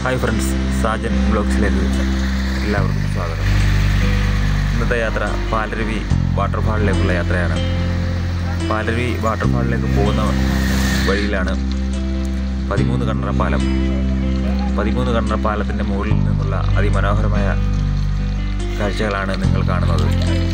Hi friends Sajan ബ്ലോഗ്സിലേക്ക് എല്ലാവർക്കും സ്വാഗതം ഇന്നത്തെ യാത്ര പാലരുവി വാട്ടർഫാളിലേക്കുള്ള യാത്രയാണ് പാലരുവി വാട്ടർഫാളിലേക്ക് പോകുന്ന വഴിയിലാണ് പതിമൂന്ന് കണ്ണറ പാലം പതിമൂന്ന് കണ്ണറ പാലത്തിൻ്റെ മുകളിൽ നിന്നുള്ള അതിമനോഹരമായ കാഴ്ചകളാണ് നിങ്ങൾ കാണുന്നത്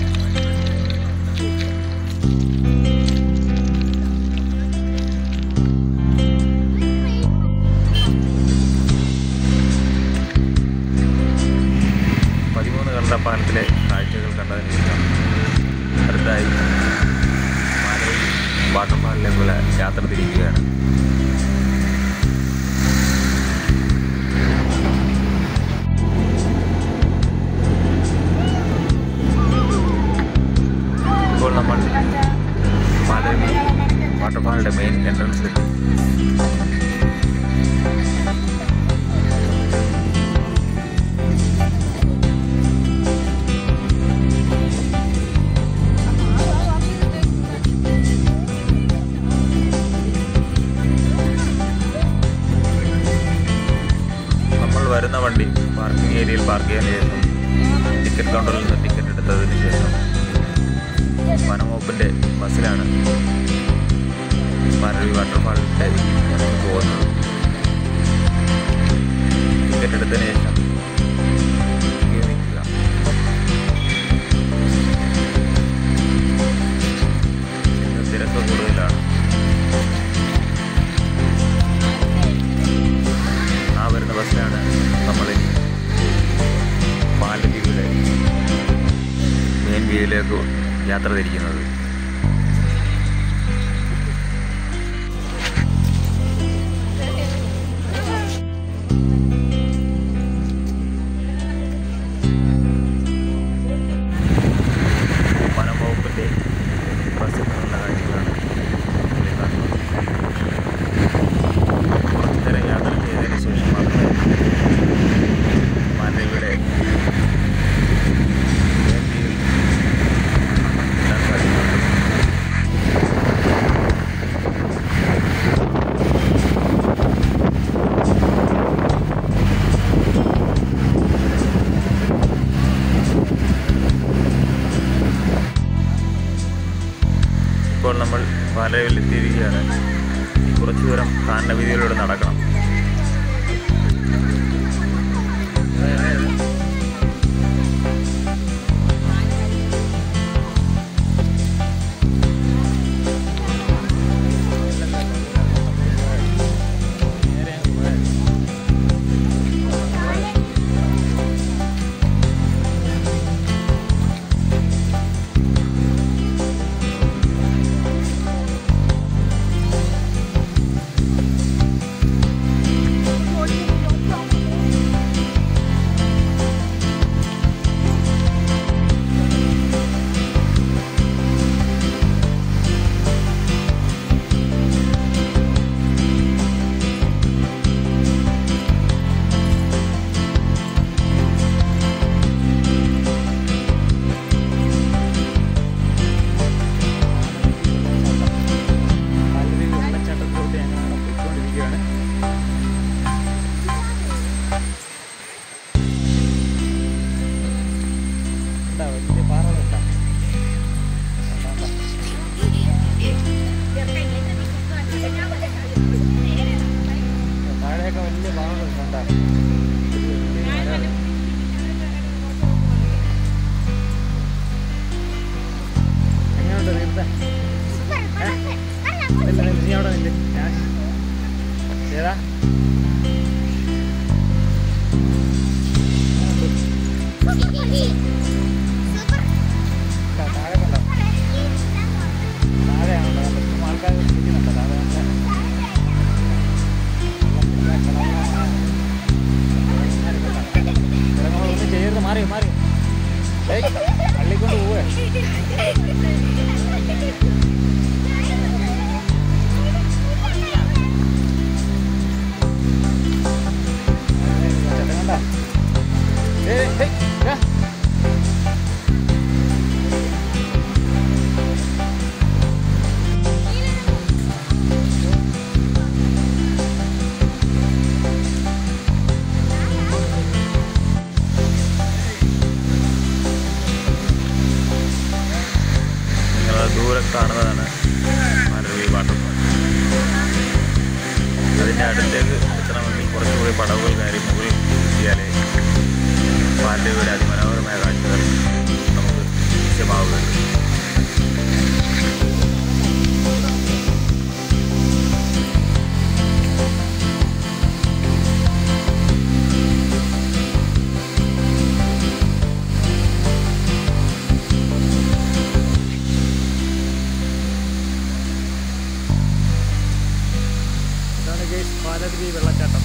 പതിമൂന്ന് കണ്ണറ പാലത്തിലെ കാഴ്ചകൾ കണ്ടതിന് ശേഷം അടുത്തായി പാലരുവി വാട്ടർഫാളിലേക്കുള്ള യാത്ര തിരിക്കുകയാണ് ഇപ്പോൾ നമ്മൾ പാലരുവി വാട്ടർഫാളിൻ്റെ മെയിൻ എൻട്രൻസിലെത്തി നമ്മൾ വരുന്ന വണ്ടി പാർക്കിംഗ് ഏരിയയിൽ പാർക്ക് ചെയ്തതിന് ശേഷം ടിക്കറ്റ് കൗണ്ടറിൽ നിന്ന് ടിക്കറ്റ് എടുത്തതിന് ശേഷം വനംവകുപ്പിൻ്റെ ബസ്സിലാണ് പാലരുവി വാട്ടർഫാളിൻ്റെ പോകുന്നത് ടിക്കറ്റ് എടുത്തതിന് ശേഷം ക്യൂ നിൽക്കുക ഇന്ന് തിരക്ക് കൂടുതലാണ് ആ വരുന്ന ബസ്സിലാണ് നമ്മൾ പാലരുവിയുടെ മെയിൻ വ്യൂയിലേക്ക് യാത്ര തിരിക്കുന്നത് വനം വകുപ്പിൻ്റെ ബസ്സിൽ നിന്നുള്ള കാഴ്ചകളാണ് ഇതിൽ കാണുന്നത് കുറച്ച് നേരം യാത്ര ചെയ്തതിന് ശേഷം മാത്രമേ മാനവിയുടെ മെയിൻ വ്യൂവിൽ എത്താൻ സാധിക്കുള്ളൂ ഇപ്പോൾ നമ്മൾ പാലയിൽ എത്തിയിരിക്കുകയാണ് ഈ കുറച്ചു ദൂരം കാനന വീതിയിലൂടെ നടക്കണം പാലരുവി വെള്ളച്ചാട്ടത്തിലോട്ട് ഞങ്ങൾ പോയിക്കൊണ്ടിരിക്കുകയാണ് എന്താ വലിയ പാറകളുണ്ടാ താഴെയൊക്കെ വലിയ പാറകളുണ്ടാ എങ്ങനെയുണ്ട് തീർത്ത ഇല്ല, ഇല്ല, നീ അവിടെ നില്ല്. ഞാൻ ഏതാ ഇല്ല, താഴെ കണ്ടോ താഴെയാണല്ലോ പറ്റും ആൾക്കാർ ഇരിക്കുന്നുണ്ട് താഴെ നല്ല ഒന്നും ചെയ്യരുത് മാറി മാറി ഏയ്, തള്ളിക്കൊണ്ട് പോവേ കാണുന്നതാണ് മാലരുവി വാട്ടർഫാൾ അതിൻ്റെ അടുത്തേക്ക് എത്തണമെങ്കിൽ കുറച്ചുകൂടി പടവുകൾ കയറി മുകളിൽ എത്തിയാലേ പാലരുവിയുടെ അതിമനോഹരമായ കാഴ്ചകൾ നമുക്ക് ദൃശ്യമാവുകയുള്ളൂ ഇതാണ് ഗേസ് പാലരുവി വെള്ളച്ചാട്ടം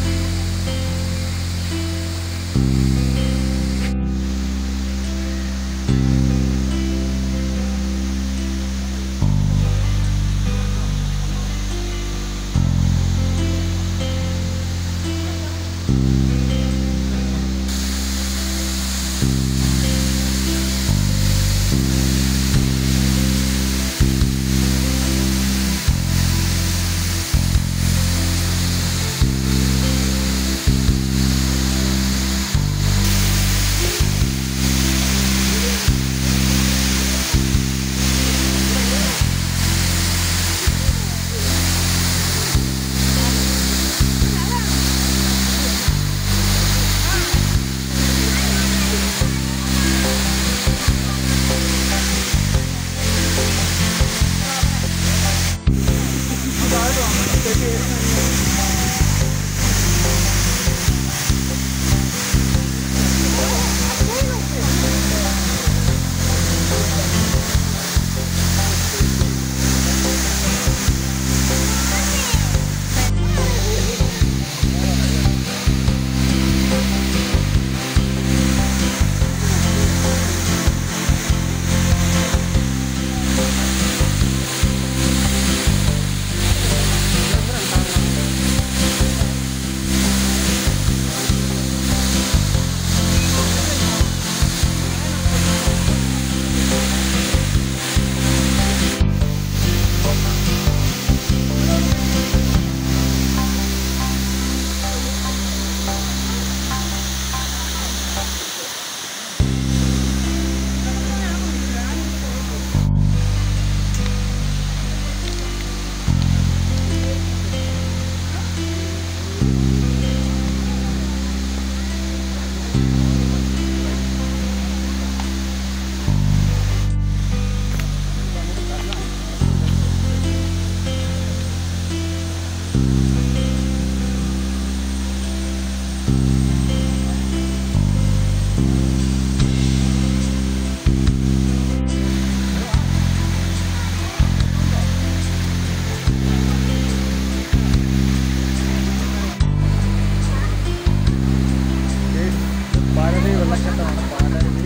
പാലരുവി വെള്ളച്ചാട്ടമാണ് പാലരുവി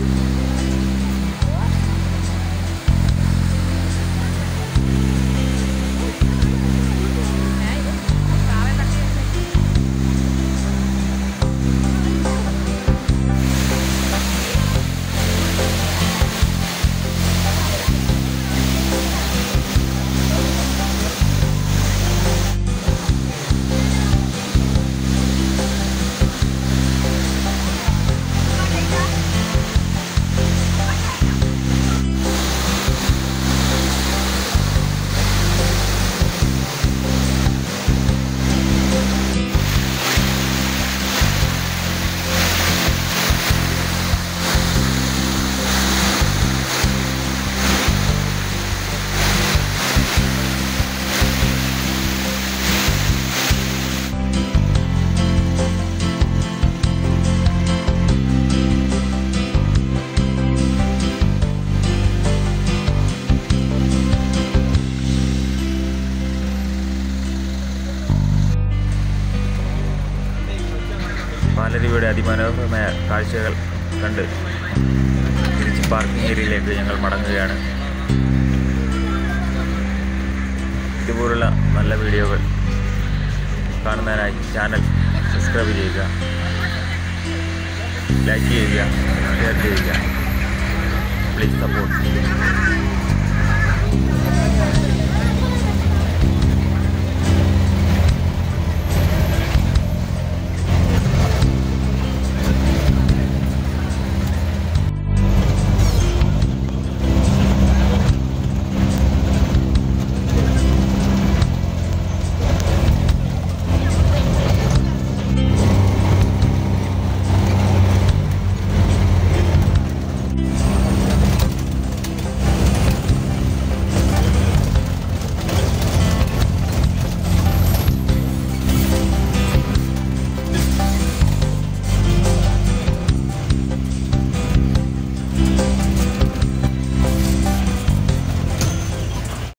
പാലരുവിയുടെ അതിമനോഹരമായ കാഴ്ചകൾ കണ്ട് തിരിച്ച് പാർക്കിംഗ് ഏരിയയിലേക്ക് ഞങ്ങൾ മടങ്ങുകയാണ് ഇതുപോലുള്ള നല്ല വീഡിയോകൾ കാണുന്നതിനായി ചാനൽ സബ്സ്ക്രൈബ് ചെയ്യുക ലൈക്ക് ചെയ്യുക ഷെയർ ചെയ്യുക പ്ലീസ് സപ്പോർട്ട്